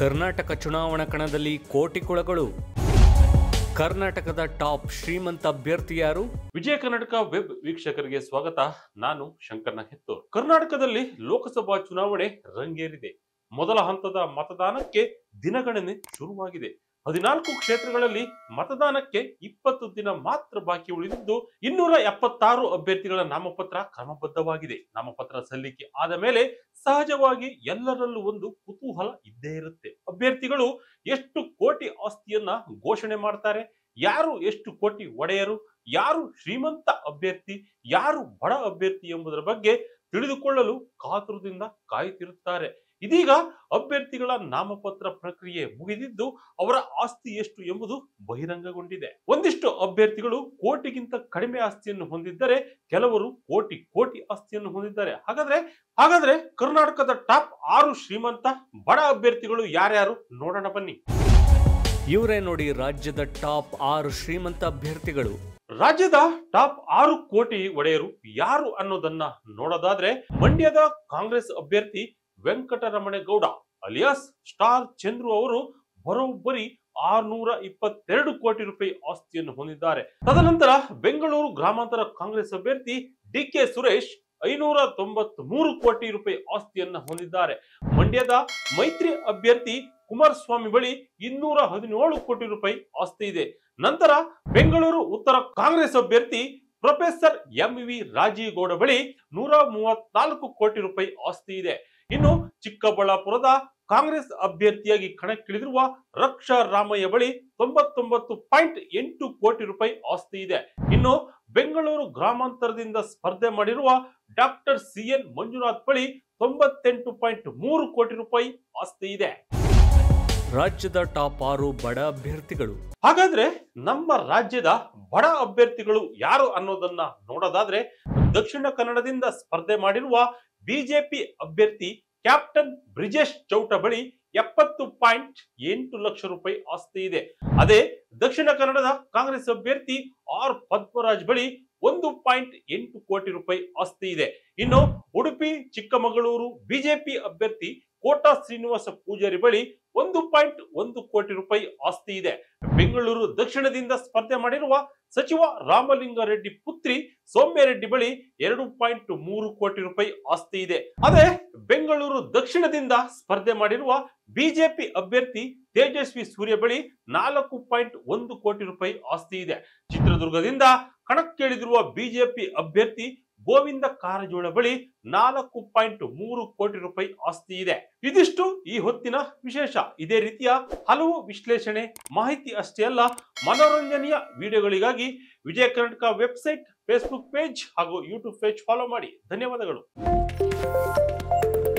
ಕರ್ನಾಟಕ ಚುನಾವಣಾ ಕಣದಲ್ಲಿ ಕೋಟಿ ಕೊಳಗಳು ಕರ್ನಾಟಕದ ಟಾಪ್ ಶ್ರೀಮಂತ ಅಭ್ಯರ್ಥಿ ಯಾರು ವಿಜಯ ಕರ್ನಾಟಕ ವೆಬ್ ವೀಕ್ಷಕರಿಗೆ ಸ್ವಾಗತ ನಾನು ಶಂಕರ್ನ ಹೆತ್ತೂರ್ ಕರ್ನಾಟಕದಲ್ಲಿ ಲೋಕಸಭಾ ಚುನಾವಣೆ ರಂಗೇರಿದೆ ಮೊದಲ ಹಂತದ ಮತದಾನಕ್ಕೆ ದಿನಗಣನೆ ಶುರುವಾಗಿದೆ ಹದಿನಾಲ್ಕು ಕ್ಷೇತ್ರಗಳಲ್ಲಿ ಮತದಾನಕ್ಕೆ ಇಪ್ಪತ್ತು ದಿನ ಮಾತ್ರ ಬಾಕಿ ಉಳಿದಿದ್ದು ಇನ್ನೂರ ಎಪ್ಪತ್ತಾರು ಅಭ್ಯರ್ಥಿಗಳ ನಾಮಪತ್ರ ಕ್ರಮಬದ್ಧವಾಗಿದೆ ನಾಮಪತ್ರ ಸಲ್ಲಿಕೆ ಆದ ಮೇಲೆ ಸಹಜವಾಗಿ ಎಲ್ಲರಲ್ಲೂ ಒಂದು ಕುತೂಹಲ ಇದ್ದೇ ಇರುತ್ತೆ ಅಭ್ಯರ್ಥಿಗಳು ಎಷ್ಟು ಕೋಟಿ ಆಸ್ತಿಯನ್ನ ಘೋಷಣೆ ಮಾಡ್ತಾರೆ ಯಾರು ಎಷ್ಟು ಕೋಟಿ ಒಡೆಯರು ಯಾರು ಶ್ರೀಮಂತ ಅಭ್ಯರ್ಥಿ ಯಾರು ಬಡ ಅಭ್ಯರ್ಥಿ ಎಂಬುದರ ಬಗ್ಗೆ ತಿಳಿದುಕೊಳ್ಳಲು ಕಾತುರದಿಂದ ಕಾಯುತ್ತಿರುತ್ತಾರೆ ಇದೀಗ ಅಭ್ಯರ್ಥಿಗಳ ನಾಮಪತ್ರ ಪ್ರಕ್ರಿಯೆ ಮುಗಿದಿದ್ದು ಅವರ ಆಸ್ತಿ ಎಷ್ಟು ಎಂಬುದು ಬಹಿರಂಗಗೊಂಡಿದೆ ಒಂದಿಷ್ಟು ಅಭ್ಯರ್ಥಿಗಳು ಕೋಟಿಗಿಂತ ಕಡಿಮೆ ಆಸ್ತಿಯನ್ನು ಹೊಂದಿದ್ದರೆ ಕೆಲವರು ಕೋಟಿ ಕೋಟಿ ಆಸ್ತಿಯನ್ನು ಹೊಂದಿದ್ದಾರೆ ಹಾಗಾದ್ರೆ ಹಾಗಾದ್ರೆ ಕರ್ನಾಟಕದ ಟಾಪ್ ಆರು ಶ್ರೀಮಂತ ಬಡ ಅಭ್ಯರ್ಥಿಗಳು ಯಾರ್ಯಾರು ನೋಡೋಣ ಬನ್ನಿ ಇವರೇ ನೋಡಿ ರಾಜ್ಯದ ಟಾಪ್ ಆರು ಶ್ರೀಮಂತ ಅಭ್ಯರ್ಥಿಗಳು ರಾಜ್ಯದ ಟಾಪ್ ಆರು ಕೋಟಿ ಒಡೆಯರು ಯಾರು ಅನ್ನೋದನ್ನ ನೋಡೋದಾದ್ರೆ ಮಂಡ್ಯದ ಕಾಂಗ್ರೆಸ್ ಅಭ್ಯರ್ಥಿ ವೆಂಕಟರಮಣೇಗೌಡ ಅಲಿಯಾಸ್ ಸ್ಟಾರ್ ಚಂದ್ರು ಅವರು ಬರೋಬ್ಬರಿ ಆರ್ನೂರ ಇಪ್ಪತ್ತೆರಡು ಕೋಟಿ ರೂಪಾಯಿ ಆಸ್ತಿಯನ್ನು ಹೊಂದಿದ್ದಾರೆ ತದನಂತರ ಬೆಂಗಳೂರು ಗ್ರಾಮಾಂತರ ಕಾಂಗ್ರೆಸ್ ಅಭ್ಯರ್ಥಿ ಡಿ ಕೆ ಸುರೇಶ್ ಐನೂರ ತೊಂಬತ್ ಮೂರು ಕೋಟಿ ರೂಪಾಯಿ ಆಸ್ತಿಯನ್ನ ಹೊಂದಿದ್ದಾರೆ ಮಂಡ್ಯದ ಮೈತ್ರಿ ಅಭ್ಯರ್ಥಿ ಕುಮಾರಸ್ವಾಮಿ ಬಳಿ ಇನ್ನೂರ ಹದಿನೇಳು ಕೋಟಿ ರೂಪಾಯಿ ಆಸ್ತಿ ಇದೆ ನಂತರ ಬೆಂಗಳೂರು ಉತ್ತರ ಕಾಂಗ್ರೆಸ್ ಅಭ್ಯರ್ಥಿ ಪ್ರೊಫೆಸರ್ ಎಂ ವಿ ರಾಜೀಗೌಡ ಬಳಿ ನೂರ ಮೂವತ್ನಾಲ್ಕು ಕೋಟಿ ರೂಪಾಯಿ ಆಸ್ತಿ ಇದೆ ಇನ್ನು ಚಿಕ್ಕಬಳ್ಳಾಪುರದ ಕಾಂಗ್ರೆಸ್ ಅಭ್ಯರ್ಥಿಯಾಗಿ ಕಣಕ್ಕಿಳಿದಿರುವ ರಕ್ಷಾ ರಾಮಯ್ಯ ಬಳಿ ತೊಂಬತ್ತೊಂಬತ್ತು ಪಾಯಿಂಟ್ ಎಂಟು ಕೋಟಿ ರೂಪಾಯಿ ಆಸ್ತಿ ಇದೆ ಇನ್ನು ಬೆಂಗಳೂರು ಗ್ರಾಮಾಂತರದಿಂದ ಸ್ಪರ್ಧೆ ಮಾಡಿರುವ ಡಾಕ್ಟರ್ ಸಿ ಎನ್ ಮಂಜುನಾಥ್ ಬಳಿ ತೊಂಬತ್ತೆಂಟು ಪಾಯಿಂಟ್ ಮೂರು ಕೋಟಿ ರೂಪಾಯಿ ಆಸ್ತಿ ಇದೆ ರಾಜ್ಯದ ಟಾಪ್ ಆರು ಬಡ ಅಭ್ಯರ್ಥಿಗಳು ಹಾಗಾದ್ರೆ ನಮ್ಮ ರಾಜ್ಯದ ಬಡ ಅಭ್ಯರ್ಥಿಗಳು ಯಾರು ಅನ್ನೋದನ್ನ ನೋಡೋದಾದ್ರೆ ದಕ್ಷಿಣ ಕನ್ನಡದಿಂದ ಸ್ಪರ್ಧೆ ಮಾಡಿರುವ ಬಿಜೆಪಿ ಅಭ್ಯರ್ಥಿ ಕ್ಯಾಪ್ಟನ್ ಬ್ರಿಜೇಶ್ ಚೌಟ ಬಳಿ ಎಪ್ಪತ್ತು ಪಾಯಿಂಟ್ ಎಂಟು ಲಕ್ಷ ರೂಪಾಯಿ ಆಸ್ತಿ ಇದೆ ಅದೇ ದಕ್ಷಿಣ ಕನ್ನಡದ ಕಾಂಗ್ರೆಸ್ ಅಭ್ಯರ್ಥಿ ಆರ್ ಪದ್ಮರಾಜ್ ಬಳಿ ಒಂದು ಪಾಯಿಂಟ್ ಎಂಟು ಕೋಟಿ ರೂಪಾಯಿ ಆಸ್ತಿ ಇದೆ ಇನ್ನು ಉಡುಪಿ ಚಿಕ್ಕಮಗಳೂರು ಬಿಜೆಪಿ ಅಭ್ಯರ್ಥಿ ಕೋಟಾ ಶ್ರೀನಿವಾಸ ಪೂಜಾರಿ ಬಳಿ ಒಂದು ಪಾಯಿಂಟ್ ಒಂದು ಕೋಟಿ ರೂಪಾಯಿ ಆಸ್ತಿ ಇದೆ ಬೆಂಗಳೂರು ದಕ್ಷಿಣದಿಂದ ಸ್ಪರ್ಧೆ ಮಾಡಿರುವ ಸಚಿವ ರಾಮಲಿಂಗಾರೆಡ್ಡಿ ಪುತ್ರಿ ಸೌಮ್ಯರೆಡ್ಡಿ ಬಳಿ ಎರಡು ಪಾಯಿಂಟ್ ಮೂರು ಕೋಟಿ ರೂಪಾಯಿ ಆಸ್ತಿ ಇದೆ ಅದೇ ಬೆಂಗಳೂರು ದಕ್ಷಿಣದಿಂದ ಸ್ಪರ್ಧೆ ಮಾಡಿರುವ ಬಿಜೆಪಿ ಅಭ್ಯರ್ಥಿ ತೇಜಸ್ವಿ ಸೂರ್ಯ ಬಳಿ ನಾಲ್ಕು ಪಾಯಿಂಟ್ ಒಂದು ಕೋಟಿ ರೂಪಾಯಿ ಆಸ್ತಿ ಇದೆ ಚಿತ್ರದುರ್ಗದಿಂದ ಕಣಕ್ಕಿಳಿದಿರುವ ಬಿಜೆಪಿ ಅಭ್ಯರ್ಥಿ ಗೋವಿಂದ ಕಾರಜೋಳ ಬಳಿ ನಾಲ್ಕು ಪಾಯಿಂಟ್ ಮೂರು ಕೋಟಿ ರೂಪಾಯಿ ಆಸ್ತಿ ಇದೆ ಇದಿಷ್ಟು ಈ ಹೊತ್ತಿನ ವಿಶೇಷ ಇದೇ ರೀತಿಯ ಹಲವು ವಿಶ್ಲೇಷಣೆ ಮಾಹಿತಿ ಅಷ್ಟೇ ಅಲ್ಲ ಮನೋರಂಜನೆಯ ವಿಡಿಯೋಗಳಿಗಾಗಿ Vijaya Karnataka website Facebook page ಹಾಗೂ ಯೂಟ್ಯೂಬ್ ಪೇಜ್ ಫಾಲೋ ಮಾಡಿ ಧನ್ಯವಾದಗಳು